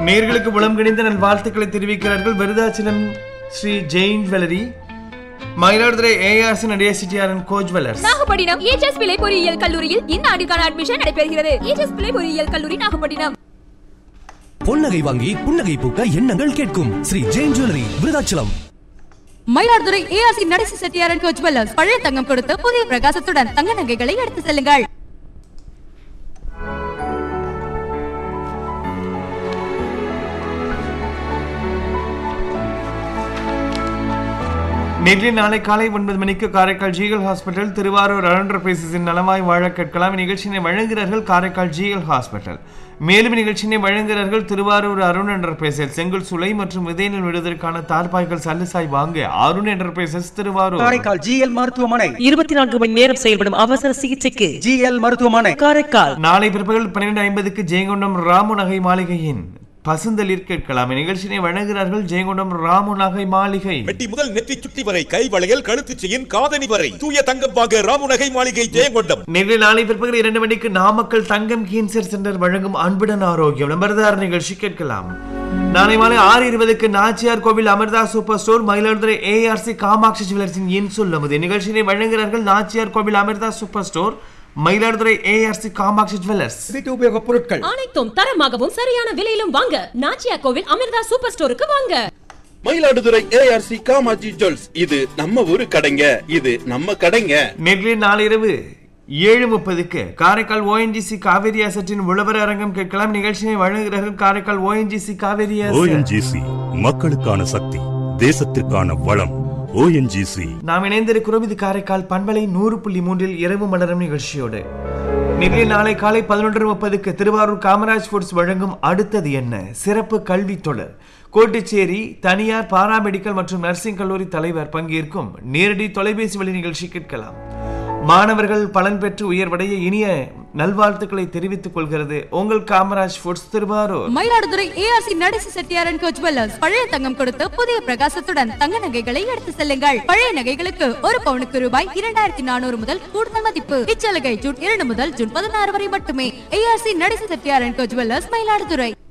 நேர்களுக்கு உளம் கிணிந்த நல் வாழ்த்துக்களை தெரிவிக்கிறார்கள் விருதாச்சலம் ஸ்ரீ ஜெயின் ஜுவல்லரி மயிலாடுதுறை ஏஆர்சி நடிகை சிட்டியாரன் co jewellers Nagapattinam EGS Pillay பொறியியல் கல்லூரியில் இந்த ஆண்டுக்கான அட்மிஷன் நடைபெறுகிறது ஏஜஸ் பிள்ளை பொறியியல் கல்லூரி நாகப்பட்டினம் பொன்னகை வாங்கி புன்னகை பூக்க எண்ணங்கள் கேட்கும் ஸ்ரீ ஜெயின் ஜுவல்லரி விருதாச்சலம் மயிலாடுதுறை ஏஆர்சி நடேசி செட்டியாரன் கோச் ஜுவல்லர்ஸ் பழைய தங்கம் கொடுத்து புதிய பிரகாசத்துடன் தங்க நகைகளை எடுத்து செல்லுங்கள் நெல்லி நாளை காலை ஒன்பது மணிக்கு காரைக்கால் ஜிஎல் ஹாஸ்பிட்டல் திருவாரூர் அரண்டர் பேசிஸின் நலமாய் வாழ கேட்கலாம் இந்நிகழ்ச்சியினை வழங்குகிறார்கள் காரைக்கால் ஜிஎல் ஹாஸ்பிட்டல் மேலும் இந்நிகழ்ச்சியினை வழங்குகிறார்கள் திருவாரூர் அருண் என்டர்பிரைசஸ் செங்கல் சுலை மற்றும் விதைநெல் விடுவதற்கான தார்பாய்கள் சல்லுசாய் வாங்க அருண் என்டர்பிரைசஸ் திருவாரூர் காரைக்கால் ஜிஎல் மருத்துவமனை இருபத்தி நான்கு மணி நேரம் செயல்படும் அவசர சிகிச்சைக்கு ஜிஎல் மருத்துவமனை காரைக்கால் நாளை பிற்பகல் பன்னிரண்டு ஐம்பதுக்கு ஜெயங்கொண்டம் ராமு நகை மாளிகையின் பசுந்தளிர் கேட்கலாம் இந்நிகழ்ச்சியினை வழங்குகிறார்கள் ஜெயங்கொண்டம் ராமு நகை மாளிகை வெட்டி முதல் நெற்றி சுட்டி வரை கை வளையல் கழுத்து செயின் காதணி வரை தூய தங்கம் வாங்க ராமுநகை மாளிகை ஜெயங்கொண்டம் நேரில் நாளை பிற்பகல் இரண்டு மணிக்கு நாமக்கல் தங்கம் கேன்சர் சென்டர் வழங்கும் அன்புடன் ஆரோக்கியம் நம்பர்தார் நிகழ்ச்சி கேட்கலாம் நாளை மாலை ஆறு இருபதுக்கு Nachiyar Kovil Amirtha super store Mayiladuthurai ARC Kamatchi ஜுவல்லர்ஸின் என் சொல்லுவது நிகழ்ச்சியினை வழங்குகிறார்கள் Nachiyar Kovil Amirtha super store Mayiladuthurai ARC Kamatchi jewellers வீட்டு உபயோகப் பொருட்கள் அனைத்தும் தரமாகவும் சரியான விலையிலும் வாங்க நாச்சியா கோவில் அமிர்தா சூப்பர் ஸ்டோருக்கு வாங்க மயிலாடுதுறை ஏஆர்சி காமாஜி ஜுவல்ஸ் இது நம்ம ஊரு கடைங்க இது நம்ம கடைங்க நேரில் நாளிரவு ஏழு முப்பதுக்கு காரைக்கால் ஓஎன்ஜிசி காவேரி அசட்டின் உழவர் அரங்கம் கேட்கலாம் நிகழ்ச்சியை வழங்குகிறார்கள் Karaikal ONGC Kaveri asset. ONGC மக்களுக்கான சக்தி தேசத்திற்கான வளம் ஓஎன்ஜிசி நாம் இணைந்திருக்கிறோம் இது காரைக்கால் பண்பலை நூறு புள்ளி மூன்றில் இரவு மலரும் நிகழ்ச்சியோடு நிகழ்ச்சி நாளை காலை பதினொன்று முப்பதுக்கு திருவாரூர் காமராஜ் ஃபுட்ஸ் வழங்கும் அடுத்தது என்ன சிறப்பு கல்வி தொடர் கோட்டுச்சேரி தனியார் பாராமெடிக்கல் மற்றும் நர்சிங் கல்லூரி தலைவர் பங்கேற்கும் நேரடி தொலைபேசி வழி நிகழ்ச்சி கேட்கலாம் மாணவர்கள் பலன் பெற்று உயர்வடைய இனிய நல்வாழ்த்துக்களை தெரிவித்துக் கொள்கிறது உங்கள் காமராஜ் ஃபுட்ஸ் திருவாரூர் மயிலாடுதுறை ஏஆர்சி நடேசி செட்டியாரன் கோச் ஜுவல்லர்ஸ் பழைய தங்கம் கொடுத்து புதிய பிரகாசத்துடன் தங்க நகைகளை எடுத்து செல்லுங்கள் பழைய நகைகளுக்கு ஒரு பவுனுக்கு ரூபாய் இரண்டாயிரத்தி நானூறு முதல் கூடுதல் மதிப்பு இச்சலுகை ஜூன் இரண்டு முதல் ஜூன் பதினாறு வரை மட்டுமே ஏஆர்சி நடேசி செட்டியாரன் கோச் ஜுவல்லர்ஸ் மயிலாடுதுறை